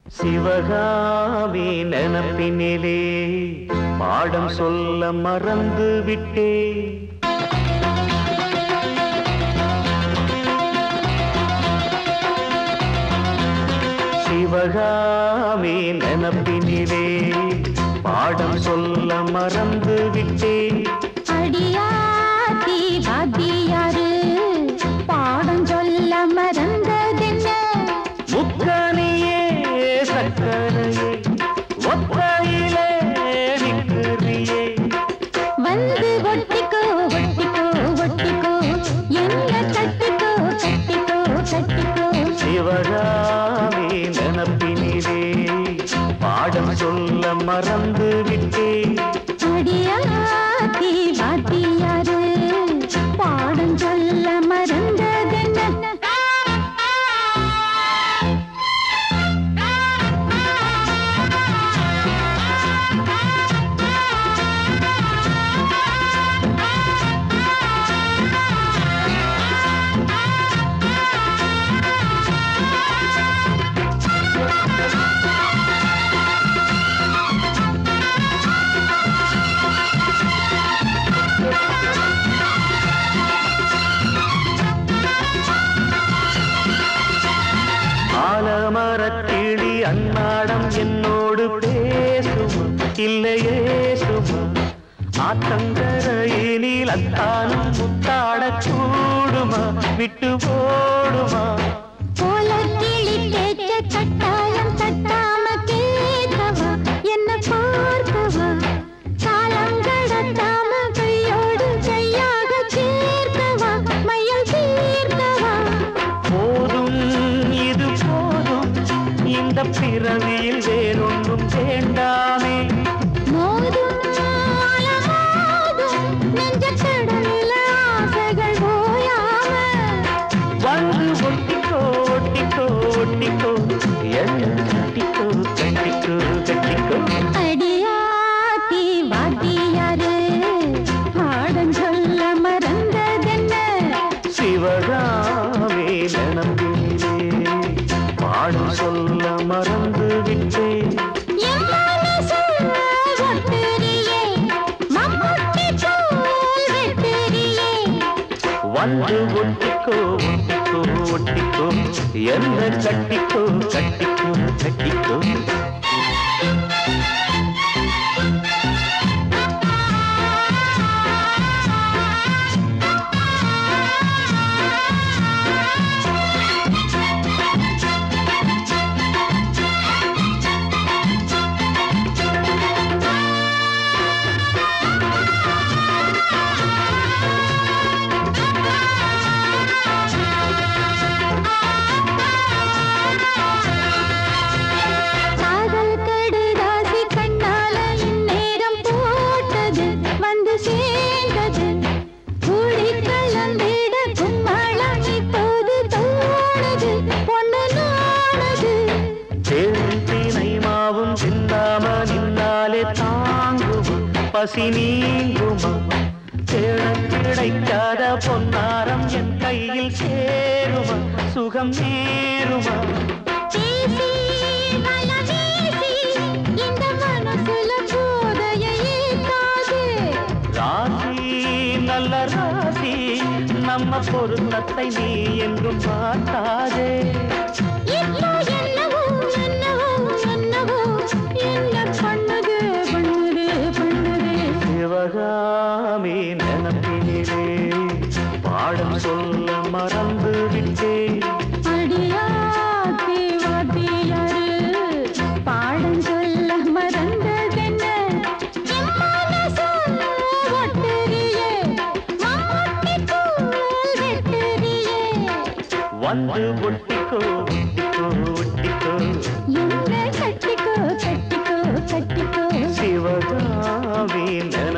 சிவகாமி நினப்பினிலே பாடம் சொல்ல மறந்து விட்டேன் சிவகாமி நினப்பினிலே பாடம் சொல்ல மறந்து விட்டேன் அடியாத்தி வாத்தியாரு பாடம் சொல்ல மறந்ததென்ன முக்கனியே சக்கரையே ஒத்தையிலே நிற்கிறியே வந்து ஒட்டிக்கோ ஒட்டிக்கோ ஒட்டிக்கோ என்ன கட்டிக்கோ கட்டிக்கோ கட்டிக்கோ சிவகாமி நினப்பினிலே பாடம் சொல்ல மறந்து விட்டேன் அடியாத்தி வாத்தியாரு பாடம் சொல்ல மறந்ததென்ன ஆலமரக்கிளி அன்னாடம் என்னோடு பேசுமா இல்லையே சுமா ஆத்தங்கரையினில் அத்தானும் முத்தாடக் கூடுமா விட்டு போடுமா போல கிளி கேட்க கட்டாயம் தட்டாம கேட்கவா என்ன பார்க்கவா காலம் கடத்தாம கையோடு கையாக சேர்க்கவா மையம் தீர்க்கவா போதும் இது போதும் இந்த பிறவியில் வேறொன்றும் வேண்டாமே மோதும் அலமோதும் நெஞ்சக் கடலில ஆசைகள் ஓயாம வந்து ஒட்டிக்கோ ஒட்டிக்கோ ஒட்டிக்கோ என்ன கட்டிக்கோ கட்டிக்கோ கட்டிக்கோ அடியாத்தி வாத்தியாரு பாடம் சொல்ல மறந்ததென்ன சிவகாமே நம்பினே பாடம் சொல்ல மறந்து விட்டேன் என் மனசு ஒட்டுறியே, மம்முட்டி போல் வெட்டுறியே. வந்து ஒட்டிக்கோ ஒட்டிக்கோ ஒட்டிக்கோ என்ன கட்டிக்கோ கட்டிக்கோ கட்டிக்கோ காதல் கடுதாசி கண்ணால இந்நேரம் போட்டது, வந்து சேர்ந்தது. கூடி கலந்திட கும்மாளம் இப்போது தோணுது, பொண்ணு நாணுது. தேனை மாவும் சிந்தாம நின்னாலே தாங்குமா பசி நீங்குமா தேட கிடைக்காத பொன்னாரம் என் கையில் சேருமா சுகம் நேருமா பேசி, வலம் வீசி, இந்த மனசுல போதையை ஏத்தாது. ராசி நல்ல ராசி நம்ம பொருத்தத்தை நீ என்றும் பார்த்தாதே இப்போ என்னவோ, என்னவோ, என்னவோ, என்ன பண்ணுது, பண்ணுது, பண்ணுது. சிவகாமி நினப்பினிலே பாடம் சொல்ல மறந்து விட்டேன் அடியாத்தி வாத்தியாரு, பாடம் சொல்ல மறந்ததென்ன? என் மனசு ஒட்டுறியே, மம்முட்டி போல் வெட்டுறியே. வந்து ஒட்டிக்கோ ஒட்டிக்கோ ஒட்டிக்கோ என்ன கட்டிக்கோ கட்டிக்கோ கட்டிக்கோ சிவகாமி நின